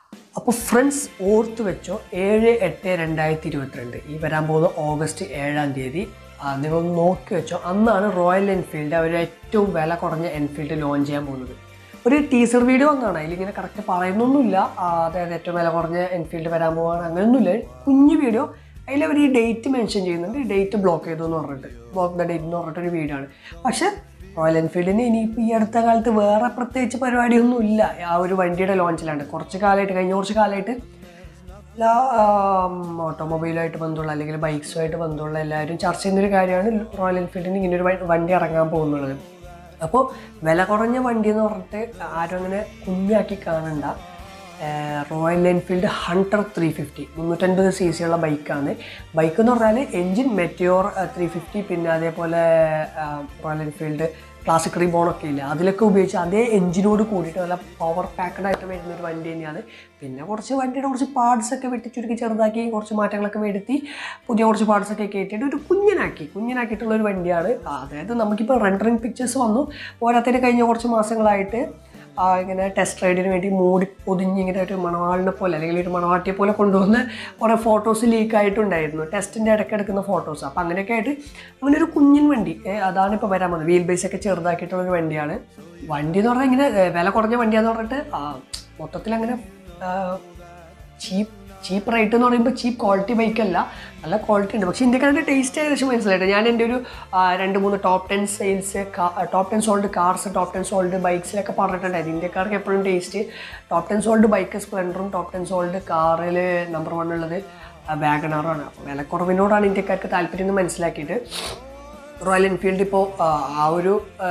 അപ്പോൾ ഫ്രണ്ട്സ് ഓർത്ത് വെച്ചോ ഏഴ് എട്ട് രണ്ടായിരത്തി ഇരുപത്തിരണ്ട് ഈ വരാൻ പോകുന്ന ഓഗസ്റ്റ് ഏഴാം തീയതി ആ, നിങ്ങൾ നോക്കി വെച്ചോ അന്നാണ് റോയൽ എൻഫീൽഡ് അവർ ഏറ്റവും വില കുറഞ്ഞ എൻഫീൽഡ് ലോഞ്ച് ചെയ്യാൻ പോകുന്നത് ഒരു ടീസർ വീഡിയോ ഒന്നാണ് അതിലിങ്ങനെ കറക്റ്റ് പറയുന്നൊന്നുമില്ല ആ, അതായത് ഏറ്റവും വില കുറഞ്ഞ എൻഫീൽഡ് വരാൻ പോവാണ് അങ്ങനെയൊന്നുമില്ല കുഞ്ഞു വീഡിയോ അതിൽ അവർ ഈ ഡേറ്റ് മെൻഷൻ ചെയ്യുന്നുണ്ട് ഈ ഡേറ്റ് ബ്ലോക്ക് ചെയ്തു എന്ന് പറഞ്ഞിട്ട് ബ്ലോക്ക് ദ ഡേറ്റ് എന്ന് പറഞ്ഞിട്ടൊരു വീഡിയോ ആണ് പക്ഷേ റോയൽ എൻഫീൽഡിന് ഇനിയിപ്പോൾ ഈ അടുത്ത കാലത്ത് വേറെ പ്രത്യേകിച്ച് പരിപാടിയൊന്നും ഇല്ല ആ ഒരു വണ്ടിയുടെ ലോഞ്ചിലാണ് കുറച്ച് കാലമായിട്ട് കഴിഞ്ഞ കുറച്ച് കാലമായിട്ട് എല്ലാ ഓട്ടോമൊബൈലുമായിട്ട് ബന്ധമുള്ള അല്ലെങ്കിൽ ബൈക്സുമായിട്ട് ബന്ധമുള്ള എല്ലാവരും ചർച്ച ചെയ്യുന്നൊരു കാര്യമാണ് റോയൽ എൻഫീൽഡിന് ഇങ്ങനെ ഒരു വ- വണ്ടി ഇറങ്ങാൻ പോകുന്നുള്ളത് അപ്പോൾ വില കുറഞ്ഞ വണ്ടി എന്ന് പറഞ്ഞിട്ട് ആരും അങ്ങനെ കുഞ്ഞാക്കി കാണണ്ട ഏഹ് Royal Enfield Hunter three fifty മുന്നൂറ്റൻപത് സി സി ഉള്ള ബൈക്കാണ് ബൈക്ക് എന്ന് പറഞ്ഞാൽ എൻജിൻ മെറ്റിയോർ ത്രീ ഫിഫ്റ്റി പിന്നെ അതേപോലെ ആഹ് റോയൽ എൻഫീൽഡ് ക്ലാസിക് റിബോൺ ഒക്കെ ഇല്ല അതിലൊക്കെ ഉപയോഗിച്ച് അതേ എഞ്ചിനോട് കൂടിയിട്ട് നല്ല പവർ പാക്കഡ് ആയിട്ട് വരുന്ന ഒരു വണ്ടി തന്നെയാണ് പിന്നെ കുറച്ച് വണ്ടിയുടെ കുറച്ച് പാർട്സ് ഒക്കെ വെട്ടി ചുരുക്കി ചെറുതാക്കി കുറച്ച് മാറ്റങ്ങളൊക്കെ വരുത്തി പുതിയ കുറച്ച് പാർട്സ് ഒക്കെ കയറ്റിയിട്ട് ഒരു കുഞ്ഞനാക്കി കുഞ്ഞനാക്കിയിട്ടുള്ള ഒരു വണ്ടിയാണ് അതായത് നമുക്കിപ്പോൾ റെൻഡറിങ് പിക്ചേഴ്സ് വന്നു പോരാത്തതിന് കഴിഞ്ഞ കുറച്ച് മാസങ്ങളായിട്ട് ആ ഇങ്ങനെ ടെസ്റ്റ് റൈഡിന് വേണ്ടി മൂടി പൊതിഞ്ഞ് ഇങ്ങനെ ഒരു മണവാളിനെ പോലെ അല്ലെങ്കിൽ ഒരു മണവാട്ടിയെ പോലെ കൊണ്ടുവന്ന് കുറേ ഫോട്ടോസ് ലീക്ക് ആയിട്ടുണ്ടായിരുന്നു ടെസ്റ്റിൻ്റെ ഇടയ്ക്ക് എടുക്കുന്ന ഫോട്ടോസ് അപ്പോൾ അങ്ങനെയൊക്കെ ആയിട്ട് അങ്ങനെ ഒരു കുഞ്ഞൻ വണ്ടി ഏ, അതാണ് ഇപ്പോൾ വരാൻ പോകുന്നത് വീൽ ബേസ് ഒക്കെ ചെറുതാക്കിയിട്ടുള്ള ഒരു വണ്ടിയാണ് വണ്ടി എന്ന് പറഞ്ഞാൽ ഇങ്ങനെ ഏ, വില കുറഞ്ഞ വണ്ടിയാന്ന് പറഞ്ഞിട്ട് ആ, മൊത്തത്തിൽ അങ്ങനെ ചീപ്പ് ചീപ്പ് റേറ്റ് എന്ന് പറയുമ്പോൾ ചീപ്പ് ക്വാളിറ്റി ബൈക്കല്ല നല്ല ക്വാളിറ്റി ഉണ്ട് പക്ഷേ ഇന്ത്യക്കാരുടെ ടേസ്റ്റ് ഏകദേശം മനസ്സിലായിട്ട് ഞാൻ എൻ്റെ ഒരു ആ, രണ്ട് മൂന്ന് top ten sales top ten sold cars top ten sold ബൈക്സിലൊക്കെ പറഞ്ഞിട്ടുണ്ടായിരുന്നു ഇന്ത്യക്കാർക്ക് എപ്പോഴും taste top ten sold bike സ്പ്ലെൻഡറും ടോപ്പ് ടെൻ സോൾഡ് കാറിൽ നമ്പർ വൺ ഉള്ളത് വാഗണാറുമാണ് അപ്പോൾ വിലക്കുറവിനോടാണ് ഇന്ത്യക്കാർക്ക് താല്പര്യം എന്ന് മനസ്സിലാക്കിയിട്ട് റോയൽ എൻഫീൽഡ് ഇപ്പോൾ ആ ഒരു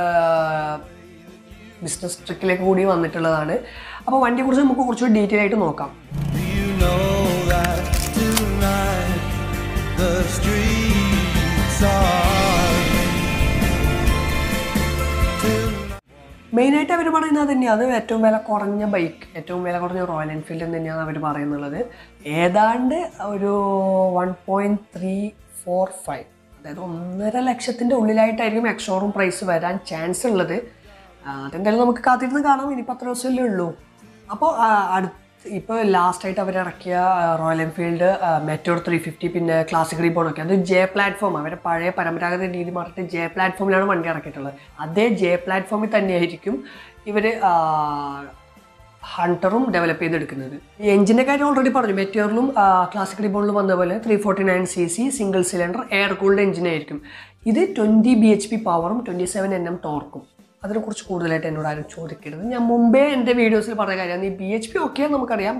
ബിസിനസ് ട്രിക്കിലേക്ക് കൂടി വന്നിട്ടുള്ളതാണ് അപ്പോൾ വണ്ടിയെക്കുറിച്ച് നമുക്ക് കുറച്ചുകൂടി ഡീറ്റെയിൽ ആയിട്ട് നോക്കാം Do you know that tonight the streets are മെയിനായിട്ട് അവർ പറയുന്നത് തന്നെയാണ് ഏറ്റവും വില കുറഞ്ഞ ബൈക്ക് ഏറ്റവും വില കുറഞ്ഞ റോയൽ എൻഫീൽഡ് എന്ന് തന്നെയാണ് അവർ പറയുന്നുള്ളത് ഏതാണ്ട് ഒരു one point three four five അതായത് ഒന്നര ലക്ഷത്തിൻ്റെ ഉള്ളിലായിട്ടായിരിക്കും എക്സോറും പ്രൈസ് വരാൻ ചാൻസ് ഉള്ളത് ആ, അതെന്തായാലും നമുക്ക് കാത്തിരുന്ന് കാണാം ഇനി പത്ത് ദിവസമല്ലേ ഉള്ളൂ അപ്പോൾ അടുത്ത് ഇപ്പോൾ ലാസ്റ്റായിട്ട് അവർ ഇറക്കിയ ആ, Royal Enfield Meteor three fifty പിന്നെ ക്ലാസിക് റീബോൺ ഒക്കെ അത് ജെ പ്ലാറ്റ്ഫോം അവരുടെ പഴയ പരമ്പരാഗത രീതി മാറിയിട്ട് ജെ പ്ലാറ്റ്ഫോമിലാണ് വണ്ടി ഇറക്കിയിട്ടുള്ളത് അതേ ജെ പ്ലാറ്റ്ഫോമിൽ തന്നെയായിരിക്കും ഇവർ ഹണ്ടറും ഡെവലപ്പ് ചെയ്തെടുക്കുന്നത് ഈ എഞ്ചിൻ്റെ കാര്യം ഓൾറെഡി പറഞ്ഞു മെറ്റോറിലും ക്ലാസിക് റിബോണിലും വന്ന പോലെ three forty nine C C single cylinder air cooled എഞ്ചിനായിരിക്കും ഇത് ട്വൻറ്റി ബി എച്ച് പി പവറും ട്വൻറ്റി സെവൻ എൻ എം ടോർക്കും അതിനെക്കുറിച്ച് കൂടുതലായിട്ട് എന്നോട് ആരും ചോദിക്കരുത് ഞാൻ മുമ്പേ എൻ്റെ വീഡിയോസിൽ പറഞ്ഞ കാര്യമാണ് ഈ ബി എച്ച് പി ഒക്കെ നമുക്കറിയാം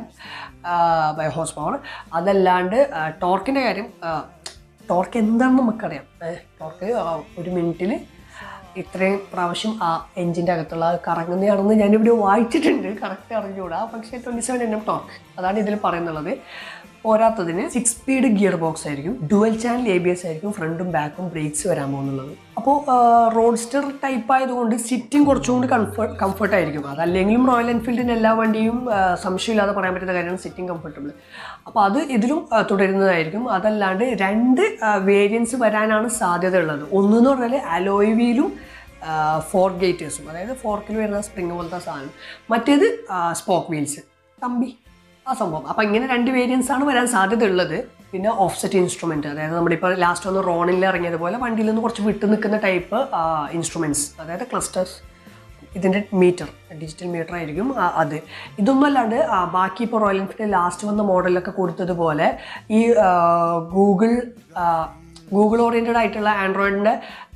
ബൈ ഹോസ് പവർ അതല്ലാണ്ട് ടോർക്കിൻ്റെ കാര്യം ടോർക്ക് എന്താണെന്ന് നമുക്കറിയാം ടോർക്ക് ഒരു മിനിറ്റിൽ ഇത്രയും പ്രാവശ്യം ആ എഞ്ചിൻ്റെ അകത്തുള്ള അത് കറങ്ങുന്നതാണെന്ന് ഞാനിവിടെ വായിച്ചിട്ടുണ്ട് കറക്റ്റ് അറിഞ്ഞുകൂടാ പക്ഷേ twenty seven N M torque അതാണ് ഇതിൽ പറയുന്നുള്ളത് പോരാത്തതിന് സിക്സ് സ്പീഡ് ഗിയർ ബോക്സ് ആയിരിക്കും dual channel A B S ആയിരിക്കും ഫ്രണ്ടും ബാക്കും ബ്രേക്സ് വരാൻ പോകുന്നുള്ളത് അപ്പോൾ റോഡ്സ്റ്റർ ടൈപ്പ് ആയതുകൊണ്ട് സിറ്റിംഗ് കുറച്ചും കൂടി കംഫർട്ട് കംഫർട്ട് ആയിരിക്കും അതല്ലെങ്കിലും റോയൽ എൻഫീൽഡിൻ്റെ എല്ലാ വണ്ടിയും ആ, സംശയമില്ലാതെ പറയാൻ പറ്റുന്ന കാര്യമാണ് സിറ്റിംഗ് കംഫർട്ടബിൾ അപ്പോൾ അത് ഇതിലും ആ, തുടരുന്നതായിരിക്കും അതല്ലാണ്ട് രണ്ട് വേരിയൻസ് വരാനാണ് സാധ്യത ഉള്ളത് ഒന്നെന്ന് പറഞ്ഞാൽ അലോയ് വീലും ഫോർ ഗേറ്റേഴ്സും അതായത് ഫോർക്കിൽ വരുന്ന സ്പ്രിങ് പോലത്തെ സാധനം മറ്റേത് സ്പോക്ക് വീൽസ് കമ്പി ആ സംഭവം അപ്പം ഇങ്ങനെ രണ്ട് വേരിയൻസ് ആണ് വരാൻ സാധ്യത ഉള്ളത് പിന്നെ ഓഫ്സെറ്റ് ഇൻസ്ട്രുമെൻറ്റ് അതായത് നമ്മളിപ്പോൾ ലാസ്റ്റ് ഒന്ന് റോണിൽ ഇറങ്ങിയതുപോലെ വണ്ടിയിൽ നിന്ന് കുറച്ച് വിട്ടു നിൽക്കുന്ന ടൈപ്പ് ഇൻസ്ട്രുമെൻറ്റ്സ് അതായത് ക്ലസ്റ്റേഴ്സ് ഇതിൻ്റെ മീറ്റർ ഡിജിറ്റൽ മീറ്റർ ആയിരിക്കും ആ, അത് ഇതൊന്നും അല്ലാണ്ട് ആ, ബാക്കി ഇപ്പോൾ റോയൽ എൻഫീൽഡ് ലാസ്റ്റ് വന്ന മോഡലൊക്കെ കൊടുത്തതുപോലെ ഈ ഗൂഗിൾ ഗൂഗിൾ ഓറിയൻറ്റഡ് ആയിട്ടുള്ള ആൻഡ്രോയിഡിൻ്റെ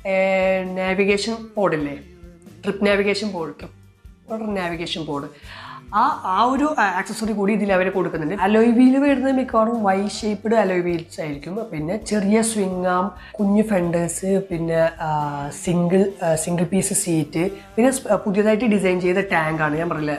നാവിഗേഷൻ ബോർഡില്ലേ trip navigation board trip navigation board ആ ആ ഒരു ആക്സസറി കൂടി ഇതിൽ അവർ കൊടുക്കുന്നുണ്ട് അലോയ് വീല് വരുന്നത് മിക്കവാറും വൈ ഷേപ്പ്ഡ് അലോയ് വീൽസ് ആയിരിക്കും പിന്നെ ചെറിയ സ്വിങ് ആം കുഞ്ഞു ഫെൻഡേഴ്സ് പിന്നെ സിംഗിൾ സിംഗിൾ പീസ് സീറ്റ് പിന്നെ സ്- പുതിയതായിട്ട് ഡിസൈൻ ചെയ്ത ടാങ്കാണ് ഞാൻ പറഞ്ഞില്ലേ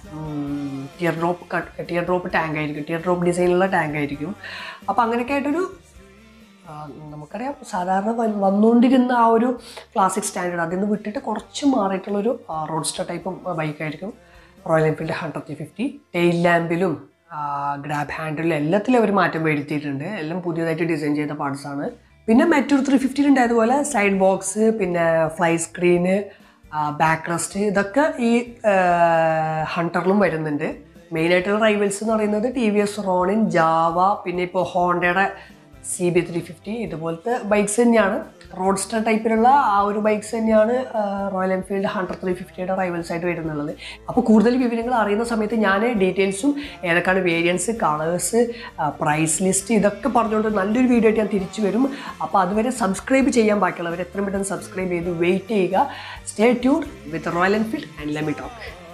tear drop cut tear drop tank ആയിരിക്കും ടിയർ ഡ്രോപ്പ് ഡിസൈനുള്ള ടാങ്ക് ആയിരിക്കും അപ്പോൾ അങ്ങനെയൊക്കെ ആയിട്ടൊരു ആ, നമുക്കറിയാം സാധാരണ വ- വന്നുകൊണ്ടിരുന്ന ആ ഒരു ക്ലാസിക് സ്റ്റാൻഡേർഡ് അതിൽ നിന്ന് വിട്ടിട്ട് കുറച്ച് മാറിയിട്ടുള്ളൊരു റോഡ്സ്റ്റർ ടൈപ്പ് ബൈക്കായിരിക്കും Royal Enfield hundred three fifty tail ലാമ്പിലും ഗ്രാബ് ഹാൻഡിലും എല്ലാത്തിലും അവർ മാറ്റം വരുത്തിയിട്ടുണ്ട് എല്ലാം പുതിയതായിട്ട് ഡിസൈൻ ചെയ്ത പാർട്സ് ആണ് പിന്നെ മറ്റൊരു ത്രീ ഫിഫ്റ്റിയിൽ ഉണ്ടായതുപോലെ സൈഡ് ബോക്സ് പിന്നെ ഫ്ലൈ സ്ക്രീന് ബാക്ക് റെസ്റ്റ് ഇതൊക്കെ ഈ ഹണ്ടറിലും വരുന്നുണ്ട് മെയിനായിട്ടുള്ള റൈവൽസ് എന്ന് പറയുന്നത് T V S Ronin Jawa പിന്നെ ഇപ്പോൾ ഹോണ്ടയുടെ സി ബി ത്രീ ഫിഫ്റ്റി ഇതുപോലത്തെ ബൈക്സ് തന്നെയാണ് റോഡ്സ്റ്റർ ടൈപ്പിലുള്ള ആ ഒരു ബൈക്സ് തന്നെയാണ് ആ, റോയൽ എൻഫീൽഡ് ഹൺഡ്രഡ് ത്രീ ഫിഫ്റ്റിയുടെ റൈവൽസ് ആയിട്ട് വരുന്നുള്ളത് അപ്പോൾ കൂടുതൽ വിവരങ്ങൾ അറിയുന്ന സമയത്ത് ഞാൻ ഡീറ്റെയിൽസും ഏതൊക്കെയാണ് വേരിയൻസ് കളേഴ്സ് പ്രൈസ് ലിസ്റ്റ് ഇതൊക്കെ പറഞ്ഞുകൊണ്ട് നല്ലൊരു വീഡിയോ ആയിട്ട് ഞാൻ തിരിച്ചു വരും അപ്പോൾ അതുവരെ സബ്സ്ക്രൈബ് ചെയ്യാൻ ബാക്കിയുള്ളവർ എത്രയും പെട്ടെന്ന് സബ്സ്ക്രൈബ് ചെയ്ത് വെയിറ്റ് ചെയ്യുക stay tune with Royal Enfield and ലെമി ടോക്ക്